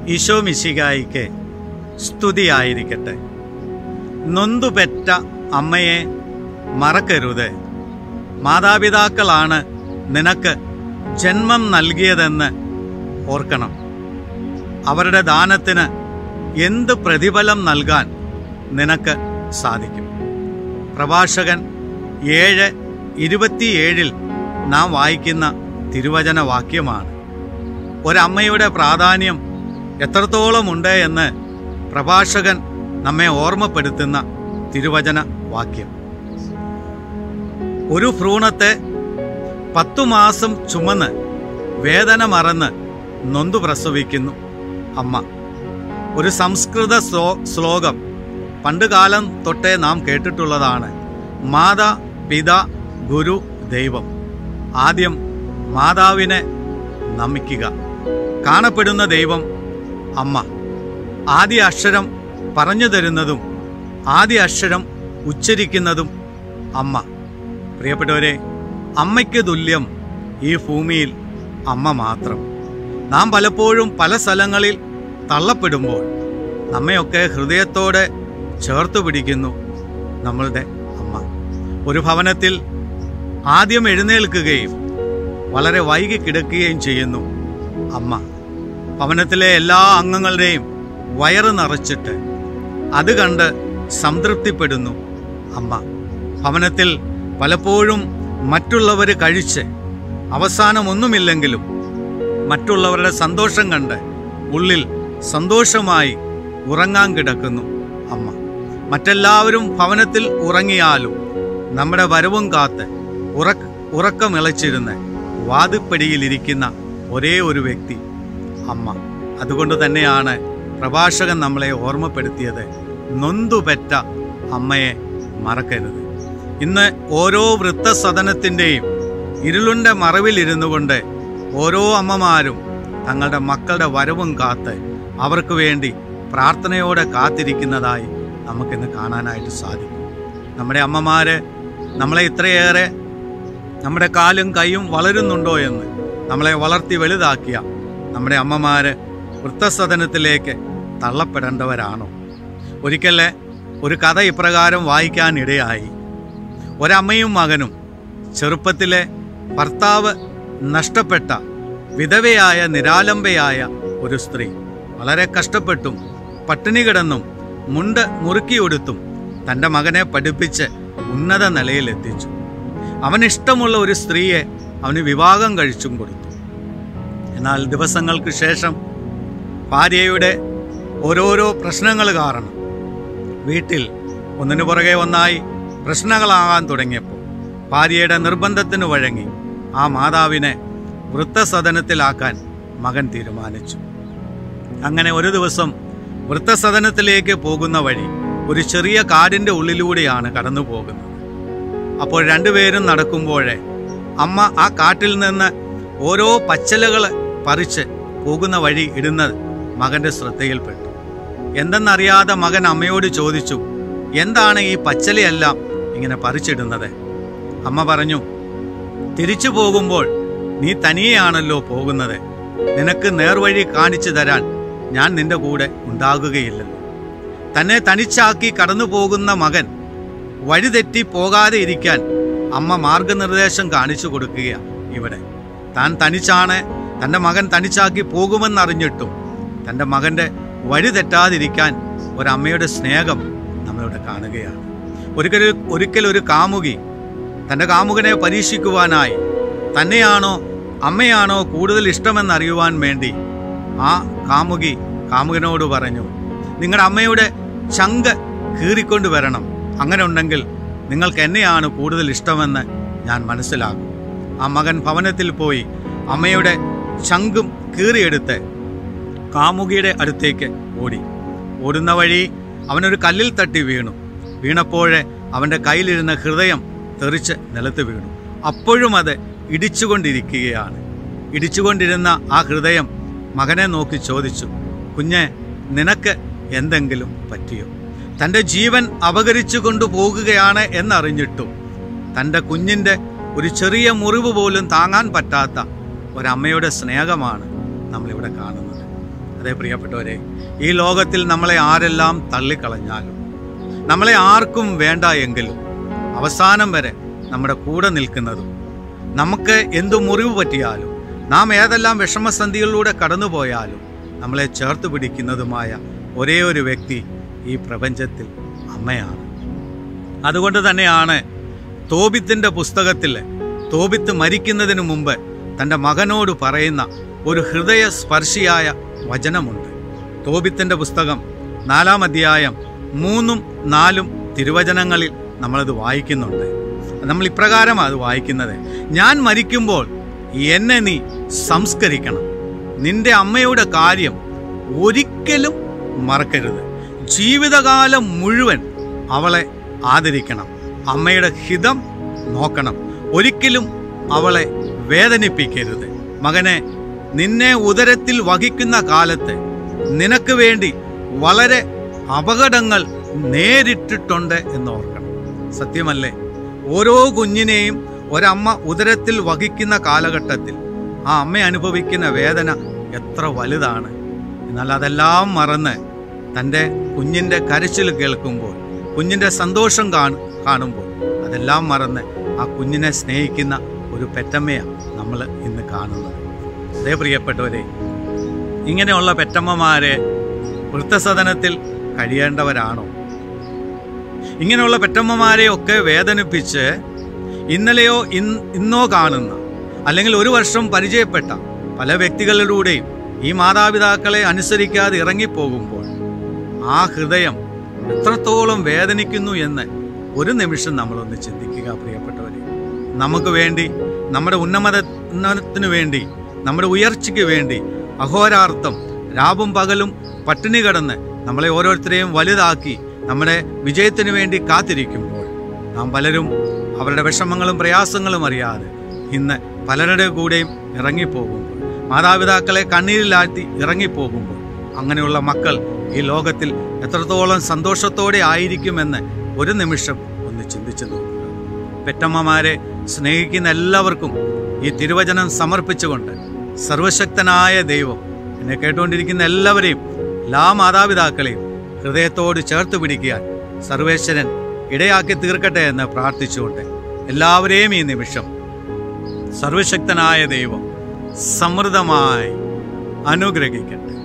ഈശോ മിശികായിക്ക് സ്തുതിയായിരിക്കട്ടെ നൊന്തുപെറ്റ അമ്മയെ മറക്കരുത് മാതാപിതാക്കളാണ് നിനക്ക് ജന്മം നൽകിയതെന്ന് ഓർക്കണം അവരുടെ ദാനത്തിന് എന്ത് പ്രതിഫലം നൽകാൻ നിനക്ക് സാധിക്കും പ്രഭാഷകൻ ഏഴ് ഇരുപത്തിയേഴിൽ നാം വായിക്കുന്ന തിരുവചന വാക്യമാണ് ഒരമ്മയുടെ പ്രാധാന്യം എത്രത്തോളം ഉണ്ട് എന്ന് പ്രഭാഷകൻ നമ്മെ ഓർമ്മപ്പെടുത്തുന്ന തിരുവചന വാക്യം ഒരു ഭ്രൂണത്തെ പത്തു മാസം ചുമന്ന് വേദന മറന്ന് നൊന്തു പ്രസവിക്കുന്നു അമ്മ ഒരു സംസ്കൃത ശ്ലോ ശ്ലോകം പണ്ടുകാലം തൊട്ടേ നാം കേട്ടിട്ടുള്ളതാണ് മാതാ പിത ഗുരു ദൈവം ആദ്യം മാതാവിനെ നമിക്കുക കാണപ്പെടുന്ന ദൈവം അമ്മ ആദ്യ അക്ഷരം പറഞ്ഞു തരുന്നതും ആദ്യ അക്ഷരം ഉച്ചരിക്കുന്നതും അമ്മ പ്രിയപ്പെട്ടവരെ അമ്മയ്ക്ക് തുല്യം ഈ ഭൂമിയിൽ അമ്മ മാത്രം നാം പലപ്പോഴും പല സ്ഥലങ്ങളിൽ തള്ളപ്പെടുമ്പോൾ നമ്മയൊക്കെ ഹൃദയത്തോടെ ചേർത്ത് പിടിക്കുന്നു നമ്മളുടെ അമ്മ ഒരു ഭവനത്തിൽ ആദ്യം എഴുന്നേൽക്കുകയും വളരെ വൈകി കിടക്കുകയും ചെയ്യുന്നു അമ്മ ഭവനത്തിലെ എല്ലാ അംഗങ്ങളുടെയും വയറ് നിറച്ചിട്ട് അത് കണ്ട് സംതൃപ്തിപ്പെടുന്നു അമ്മ ഭവനത്തിൽ പലപ്പോഴും മറ്റുള്ളവർ കഴിച്ച് അവസാനമൊന്നുമില്ലെങ്കിലും മറ്റുള്ളവരുടെ സന്തോഷം കണ്ട് ഉള്ളിൽ സന്തോഷമായി ഉറങ്ങാൻ കിടക്കുന്നു അമ്മ മറ്റെല്ലാവരും ഭവനത്തിൽ ഉറങ്ങിയാലും നമ്മുടെ വരവും കാത്ത് ഉറക്ക ഉറക്കമിളച്ചിരുന്ന് വാതിപ്പടിയിലിരിക്കുന്ന ഒരേ ഒരു വ്യക്തി അമ്മ അതുകൊണ്ട് തന്നെയാണ് പ്രഭാഷകൻ നമ്മളെ ഓർമ്മപ്പെടുത്തിയത് നൊന്തുപെറ്റ അമ്മയെ മറക്കരുത് ഇന്ന് ഓരോ വൃത്തസദനത്തിൻ്റെയും ഇരുളിൻ്റെ മറവിലിരുന്നു കൊണ്ട് ഓരോ അമ്മമാരും തങ്ങളുടെ മക്കളുടെ വരവും കാത്ത് അവർക്ക് വേണ്ടി പ്രാർത്ഥനയോടെ കാത്തിരിക്കുന്നതായി നമുക്കിന്ന് കാണാനായിട്ട് സാധിക്കും നമ്മുടെ അമ്മമാര് നമ്മളെ ഇത്രയേറെ നമ്മുടെ കാലും കൈയും വളരുന്നുണ്ടോ എന്ന് നമ്മളെ വളർത്തി വലുതാക്കിയ നമ്മുടെ അമ്മമാര് വൃത്തസദനത്തിലേക്ക് തള്ളപ്പെടേണ്ടവരാണോ ഒരിക്കലെ ഒരു കഥ ഇപ്രകാരം വായിക്കാൻ ഇടയായി ഒരമ്മയും മകനും ചെറുപ്പത്തിലെ ഭർത്താവ് നഷ്ടപ്പെട്ട വിധവയായ നിരാലംബയായ ഒരു സ്ത്രീ വളരെ കഷ്ടപ്പെട്ടും പട്ടിണി കിടന്നും മുണ്ട് മുറുക്കിയൊടുത്തും തൻ്റെ മകനെ പഠിപ്പിച്ച് ഉന്നത നിലയിലെത്തിച്ചു അവൻ ഇഷ്ടമുള്ള ഒരു സ്ത്രീയെ അവന് വിവാഹം കഴിച്ചും കൊടുത്തു എന്നാൽ ദിവസങ്ങൾക്ക് ശേഷം ഭാര്യയുടെ ഓരോരോ പ്രശ്നങ്ങൾ കാരണം വീട്ടിൽ ഒന്നിനു പുറകെ ഒന്നായി പ്രശ്നങ്ങളാകാൻ തുടങ്ങിയപ്പോൾ ഭാര്യയുടെ നിർബന്ധത്തിന് വഴങ്ങി ആ മാതാവിനെ വൃത്തസദനത്തിലാക്കാൻ മകൻ തീരുമാനിച്ചു അങ്ങനെ ഒരു ദിവസം വൃത്തസദനത്തിലേക്ക് പോകുന്ന വഴി ഒരു ചെറിയ കാടിന്റെ ഉള്ളിലൂടെയാണ് കടന്നു പോകുന്നത് അപ്പോൾ രണ്ടുപേരും നടക്കുമ്പോഴേ അമ്മ ആ കാട്ടിൽ നിന്ന് ഓരോ പച്ചലകൾ പറിച്ച് പോകുന്ന വഴി ഇടുന്നത് മകന്റെ ശ്രദ്ധയിൽപ്പെട്ടു എന്തെന്നറിയാതെ മകൻ അമ്മയോട് ചോദിച്ചു എന്താണ് ഈ പച്ചലയെല്ലാം ഇങ്ങനെ പറിച്ചിടുന്നത് അമ്മ പറഞ്ഞു തിരിച്ചു പോകുമ്പോൾ നീ തനിയെയാണല്ലോ പോകുന്നത് നിനക്ക് നേർവഴി കാണിച്ചു തരാൻ ഞാൻ നിന്റെ കൂടെ ഉണ്ടാകുകയില്ലല്ലോ തന്നെ തനിച്ചാക്കി കടന്നു പോകുന്ന മകൻ വഴിതെറ്റി പോകാതെ ഇരിക്കാൻ അമ്മ മാർഗനിർദ്ദേശം കാണിച്ചു കൊടുക്കുക ഇവിടെ താൻ തനിച്ചാണ് തൻ്റെ മകൻ തനിച്ചാക്കി പോകുമെന്നറിഞ്ഞിട്ടും തൻ്റെ മകൻ്റെ വഴി തെറ്റാതിരിക്കാൻ ഒരമ്മയുടെ സ്നേഹം നമ്മളിവിടെ കാണുകയാണ് ഒരിക്കൽ ഒരിക്കൽ ഒരു കാമുകി തൻ്റെ കാമുകനെ പരീക്ഷിക്കുവാനായി തന്നെയാണോ അമ്മയാണോ കൂടുതൽ ഇഷ്ടമെന്നറിയുവാൻ വേണ്ടി ആ കാമുകി കാമുകനോട് പറഞ്ഞു നിങ്ങളുടെ അമ്മയുടെ ചങ്ക് കീറിക്കൊണ്ട് വരണം അങ്ങനെ ഉണ്ടെങ്കിൽ നിങ്ങൾക്ക് എന്നെയാണ് കൂടുതൽ ഇഷ്ടമെന്ന് ഞാൻ മനസ്സിലാക്കും ആ മകൻ ഭവനത്തിൽ പോയി അമ്മയുടെ ചങ്കും കീറിയെടുത്ത് കാമുകിയുടെ അടുത്തേക്ക് ഓടി ഓടുന്ന വഴി അവനൊരു കല്ലിൽ തട്ടി വീണു വീണപ്പോഴേ അവൻ്റെ കയ്യിലിരുന്ന ഹൃദയം തെറിച്ച് നിലത്ത് വീണു അപ്പോഴും അത് ഇടിച്ചുകൊണ്ടിരിക്കുകയാണ് ഇടിച്ചുകൊണ്ടിരുന്ന ആ ഹൃദയം മകനെ നോക്കി ചോദിച്ചു കുഞ്ഞെ നിനക്ക് എന്തെങ്കിലും പറ്റിയോ തൻ്റെ ജീവൻ അപകരിച്ചു കൊണ്ടുപോകുകയാണ് എന്നറിഞ്ഞിട്ടും തൻ്റെ കുഞ്ഞിൻ്റെ ഒരു ചെറിയ മുറിവ് പോലും താങ്ങാൻ പറ്റാത്ത ഒരമ്മയുടെ സ്നേഹമാണ് നമ്മളിവിടെ കാണുന്നത് അതേ പ്രിയപ്പെട്ടവരെ ഈ ലോകത്തിൽ നമ്മളെ ആരെല്ലാം തള്ളിക്കളഞ്ഞാലും നമ്മളെ ആർക്കും വേണ്ട എങ്കിലും അവസാനം വരെ നമ്മുടെ കൂടെ നിൽക്കുന്നതും നമുക്ക് എന്തു മുറിവ് പറ്റിയാലും നാം ഏതെല്ലാം വിഷമസന്ധികളിലൂടെ കടന്നുപോയാലും നമ്മളെ ചേർത്ത് പിടിക്കുന്നതുമായ ഒരേ ഒരു വ്യക്തി ഈ പ്രപഞ്ചത്തിൽ അമ്മയാണ് അതുകൊണ്ട് തന്നെയാണ് തോബിത്തിൻ്റെ പുസ്തകത്തിൽ തോബിത്ത് മരിക്കുന്നതിന് മുമ്പ് തൻ്റെ മകനോട് പറയുന്ന ഒരു ഹൃദയസ്പർശിയായ വചനമുണ്ട് തോബിത്തിൻ്റെ പുസ്തകം നാലാം അധ്യായം മൂന്നും നാലും തിരുവചനങ്ങളിൽ നമ്മളത് വായിക്കുന്നുണ്ട് നമ്മൾ ഇപ്രകാരമാണ് അത് വായിക്കുന്നത് ഞാൻ മരിക്കുമ്പോൾ എന്നെ നീ സംസ്കരിക്കണം നിന്റെ അമ്മയുടെ കാര്യം ഒരിക്കലും മറക്കരുത് ജീവിതകാലം മുഴുവൻ അവളെ ആദരിക്കണം അമ്മയുടെ ഹിതം നോക്കണം ഒരിക്കലും അവളെ വേദനിപ്പിക്കരുത് മകനെ നിന്നെ ഉദരത്തിൽ വഹിക്കുന്ന കാലത്ത് നിനക്ക് വേണ്ടി വളരെ അപകടങ്ങൾ നേരിട്ടിട്ടുണ്ട് എന്ന് ഓർക്കണം സത്യമല്ലേ ഓരോ കുഞ്ഞിനെയും ഒരമ്മ ഉദരത്തിൽ വഹിക്കുന്ന കാലഘട്ടത്തിൽ ആ അമ്മ അനുഭവിക്കുന്ന വേദന എത്ര വലുതാണ് എന്നാൽ അതെല്ലാം മറന്ന് തൻ്റെ കുഞ്ഞിൻ്റെ കരച്ചിൽ കേൾക്കുമ്പോൾ കുഞ്ഞിൻ്റെ സന്തോഷം കാണു കാണുമ്പോൾ അതെല്ലാം മറന്ന് ആ കുഞ്ഞിനെ സ്നേഹിക്കുന്ന ഒരു പെറ്റമ്മയാണ് നമ്മൾ ഇന്ന് കാണുന്നത് അതേ പ്രിയപ്പെട്ടവരെ ഇങ്ങനെയുള്ള പെറ്റമ്മമാരെ വൃദ്ധസദനത്തിൽ കഴിയേണ്ടവരാണോ ഇങ്ങനെയുള്ള പെറ്റമ്മമാരെ ഒക്കെ വേദനിപ്പിച്ച് ഇന്നലെയോ ഇൻ- ഇന്നോ കാണുന്ന അല്ലെങ്കിൽ ഒരു വർഷം പരിചയപ്പെട്ട പല വ്യക്തികളിലൂടെയും ഈ മാതാപിതാക്കളെ അനുസരിക്കാതെ ഇറങ്ങിപ്പോകുമ്പോൾ ആ ഹൃദയം എത്രത്തോളം വേദനിക്കുന്നു എന്ന് ഒരു നിമിഷം നമ്മളൊന്ന് ചിന്തിക്കുക പ്രിയപ്പെട്ടവരെ നമുക്ക് വേണ്ടി നമ്മുടെ ഉന്നമത ഉന്നമനത്തിനു വേണ്ടി നമ്മുടെ ഉയർച്ചയ്ക്ക് വേണ്ടി അഹോരാർത്ഥം രാവും പകലും പട്ടിണി കിടന്ന് നമ്മളെ ഓരോരുത്തരെയും വലുതാക്കി നമ്മുടെ വിജയത്തിനു വേണ്ടി കാത്തിരിക്കുമ്പോൾ നാം പലരും അവരുടെ വിഷമങ്ങളും പ്രയാസങ്ങളും അറിയാതെ ഇന്ന് പലരുടെ കൂടെയും ഇറങ്ങിപ്പോകുമ്പോൾ മാതാപിതാക്കളെ കണ്ണീരിലാഴ്ത്തി ഇറങ്ങിപ്പോകുമ്പോൾ അങ്ങനെയുള്ള മക്കൾ ഈ ലോകത്തിൽ എത്രത്തോളം സന്തോഷത്തോടെ ആയിരിക്കുമെന്ന് ഒരു നിമിഷം ഒന്ന് ചിന്തിച്ചു നോക്കുക പെറ്റമ്മമാരെ സ്നേഹിക്കുന്ന എല്ലാവർക്കും ഈ തിരുവചനം സമർപ്പിച്ചുകൊണ്ട് സർവശക്തനായ ദൈവം എന്നെ കേട്ടുകൊണ്ടിരിക്കുന്ന എല്ലാവരെയും എല്ലാ മാതാപിതാക്കളെയും ഹൃദയത്തോട് ചേർത്ത് പിടിക്കാൻ സർവേശ്വരൻ ഇടയാക്കി തീർക്കട്ടെ എന്ന് പ്രാർത്ഥിച്ചുകൊണ്ട് എല്ലാവരെയും ഈ നിമിഷം സർവശക്തനായ ദൈവം സമൃദ്ധമായി അനുഗ്രഹിക്കട്ടെ